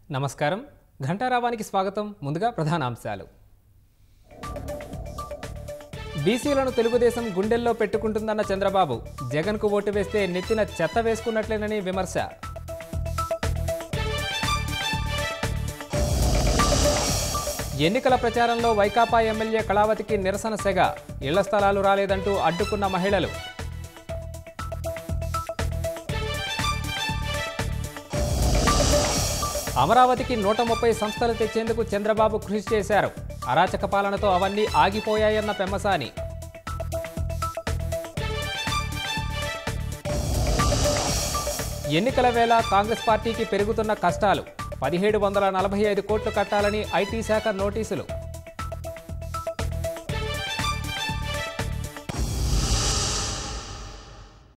నమస్కారం ఘంటారావానికి స్వాగతం ముందుగా ప్రధానాంశాలు బీసీలను తెలుగుదేశం గుండెల్లో పెట్టుకుంటుందన్న చంద్రబాబు జగన్కు ఓటు వేస్తే నెత్తిన చెత్త వేసుకున్నట్లేనని విమర్శ ఎన్నికల ప్రచారంలో వైకాపా ఎమ్మెల్యే కళావతికి నిరసన సెగ ఇళ్ల స్థలాలు రాలేదంటూ అడ్డుకున్న మహిళలు అమరావతికి నూట ముప్పై సంస్థలు తెచ్చేందుకు చంద్రబాబు కృషి చేశారు అరాచక పాలనతో అవన్నీ ఆగిపోయాయన్న పెమ్మసాని ఎన్నికల వేళ కాంగ్రెస్ పార్టీకి పెరుగుతున్న కష్టాలు పదిహేడు వందల నలభై ఐదు కోట్లు కట్టాలని ఐటీ శాఖ నోటీసులు